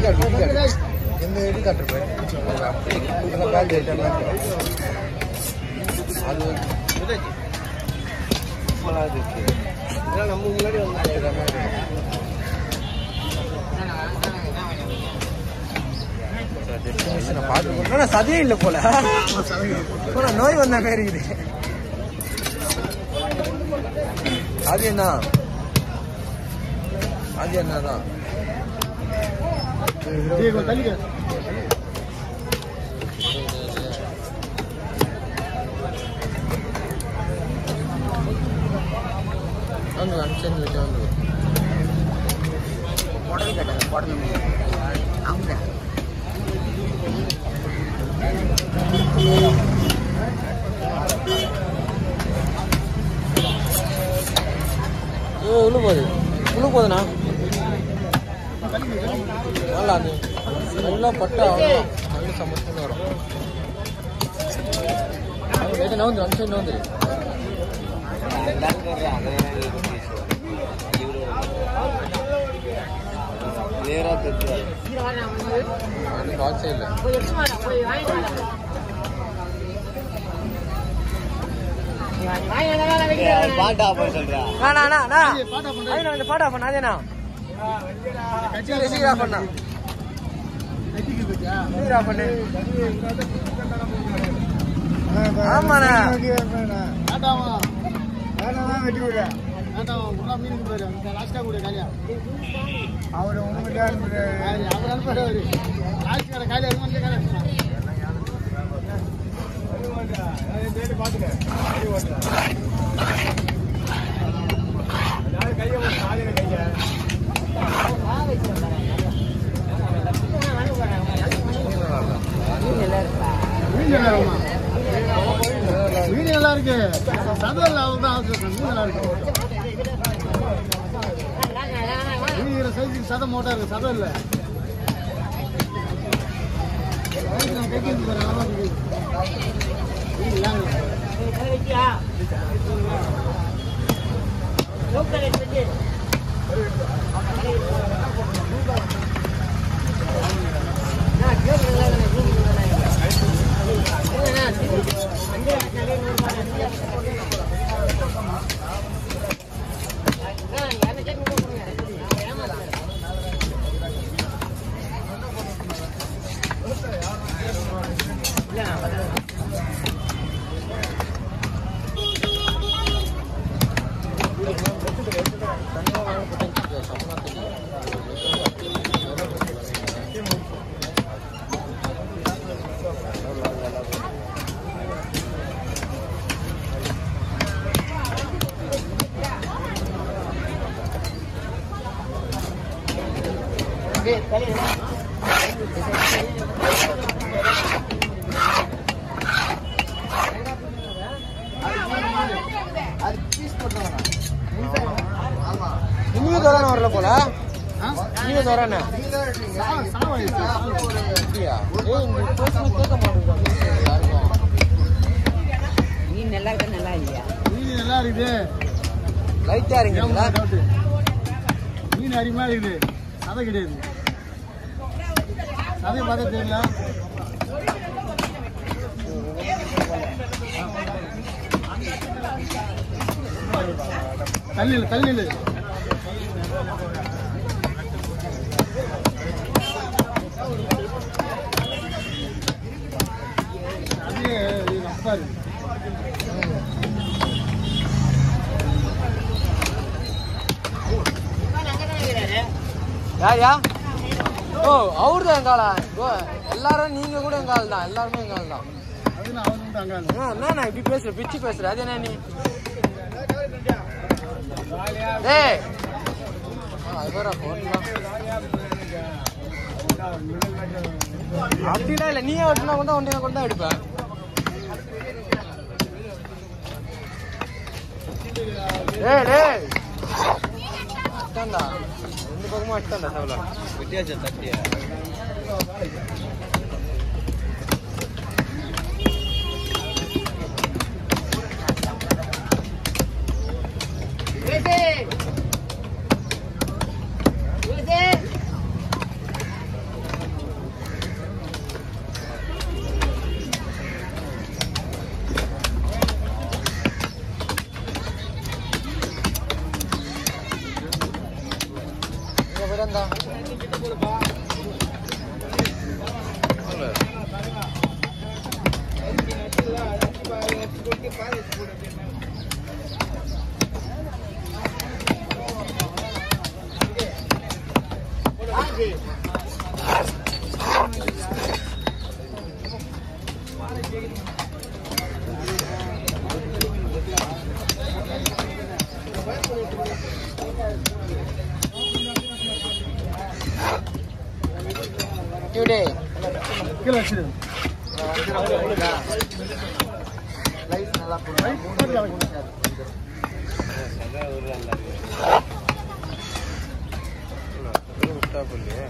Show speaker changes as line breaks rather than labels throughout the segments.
இடிக்காட்டு இடிக்காட்டு எந்த இடிக்காட்டு பேல் ஜெயிட்டா அது இதெல்லாம் நம்ம முன்னாடி வந்து பார்த்து சதையே இல்லை போல போல நோய் வந்த மாதிரி இருக்குது அது என்ன அது என்னதான் வந்து அனுப்பிச்சு வச்சு வந்து
புடவை கட்டாங்க புடவை அவங்க
ஏ உள்ள போகுது உள்ள போகுதுண்ணா நல்லா அது நல்லா பட்டா அவ்வளோதான் நல்ல சமஸ்தான் வரும் எது நவுந்து அந்த சைடு நவுந்துரு
வேறா தெரிஞ்சு
அது பாக் சைடில்
பாட்டா போய் சொல்றா
அண்ணா அண்ணா அண்ணா அது இந்த பாட்டா பண்ண அதேண்ணா சீக்கிரம் சீக்கிரம் பண்ணா சீக்கிரம் பண்ணு ஆமாண்ணா
அவரு உங்ககிட்ட அவர் அனுப்புறாரு காலையில் இருக்கு மீன் நல்லா இருக்கு சதவல் அவள் தான் மீன் நல்லா இருக்கு மீன் சைஸுக்கு சதம் மோட்டா இருக்கு சதம் இல்லை
இன்னும் தோறான வரல போல நீங்க தோறான அப்படியா ஏய் இந்த பேசுறது கேட்க மாட்டேங்குது யாருக்கும்
மீன் நல்லா இருக்கா நல்லா இல்லையா
மீன் நல்லா இருக்குது
லைட்டா இருங்கீங்களா
டவுட்டு மீன் அதிகமா இருக்குது சதை கிடையாது சதை பார்த்தா தெரியல தள்ளில் தள்ளில் அதே ரப்பா இருக்கு
யார் யா ஓ அவரு தான் எங்காளா ஓ எல்லாரும் நீங்க கூட எங்கால் தான் எல்லாருமே எங்கால் தான்
அது நான் அவன் மட்டும் அங்கே
ஆ, என்ன நான் இப்படி பேசுற பிச்சு பேசுற அது என்ன நீ டேய் ஆ, அது வேற போடலாம் அப்படிலாம் இல்ல நீயே ஓட்டினா கூட ஒன்றினா கூட தான் எடுப்பேன் டேய் டேய் அஷ்டம்டா ரெண்டு பக்கமும் அஷ்டம்டா சவலா
வித்தியாசம் தட்டியா
தான்டா டியூடே
கீழே வச்சிரு
லைட் நல்லா போடுங்க விட்டா புள்ளி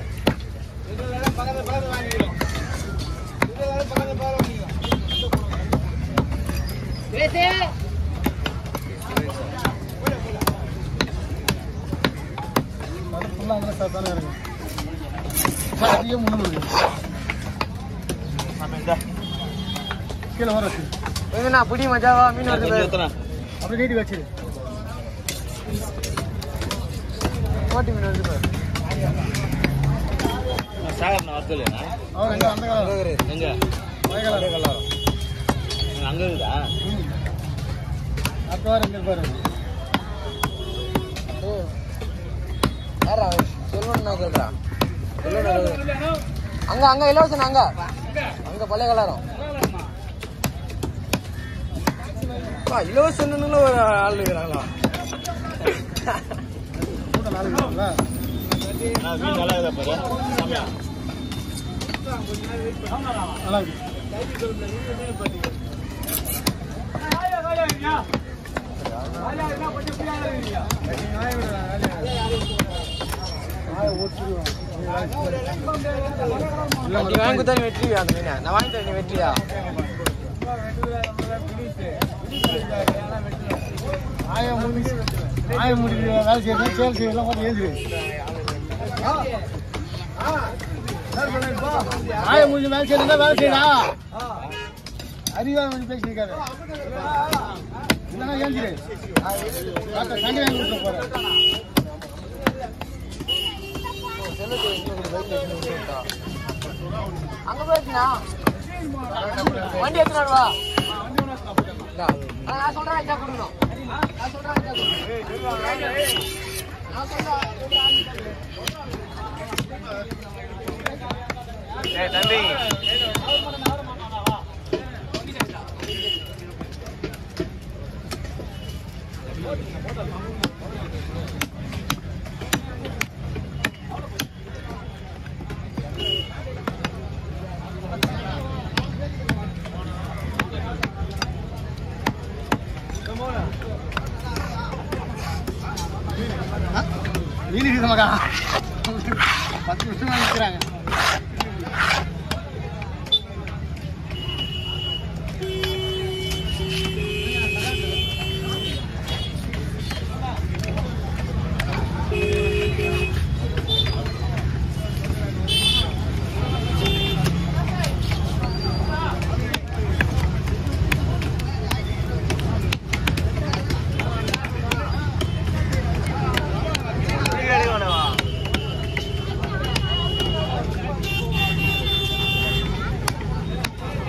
அது ஃபுல்லாக அங்கே சார் தானே இருக்கு சார் அதிகம் முன்னூறு கீழே வர வச்சிரு
எங்கண்ணா புடி மஜாவா மீன் வருது பாரு.
அப்படியே நீட்டி வச்சிரு
போட்டி மீன் வருது பாரு.
சாகர் வரதுலண்ணா
அவர் எங்க அந்த காலம்
அங்க இரு.
எங்க
வயகாலம்
அங்க இருக்குதா
ம் அடுத்த வாரம் இங்கே இருப்பாரு
ஓ. யாரா செல்வன் கேள்றா செல்வன் அங்க அங்க இலவசன் அங்க அங்க பழைய கலாரம் இலவசன் ஒரு ஆள் இருக்கிறாங்களா
கூட்டம் நாளைக்கு இருக்குல்ல
நான் மீன் நல்லா இருக்கா பாரு சாமியா
நல்லா இருக்கு
நீ வாங்கி கொடுத்தா நீ வெற்றியா அந்த மீனை நான் வாங்கி தரேன் நீ வெற்றியா
ஆயம் முடிஞ்சு ஆயம் முடிஞ்சு வேலை செய்யணும் சேல் செய்யலாம் கொஞ்சம் எழுதிரு ஆயம் முடிஞ்சு வேலை செய்யணும் வேலை செய்யடா அறிவா கொஞ்சம் பேசியிருக்காரு இல்லைன்னா ஏஞ்சிரு தண்ணி வாங்கி கொடுக்க போறேன்
செல்வத்தை இங்க கொண்டு பைக்ல எடுத்துன்னு வந்து விட்டா. அங்க போயிடுச்சுண்ணா வண்டி எடுத்துட்டு வா இந்தா. ஆ, நான் சொல்றேன் இதா கொடுக்கணும் நான் சொல்றேன் இதா கொடுக்கணும் நான் சொல்றேன்
தம்பி
மீன் இருக்குது மகா பத்து நிமிஷமா நிற்கிறாங்க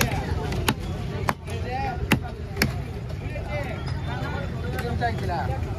நிமிஷம் ஆச்சுல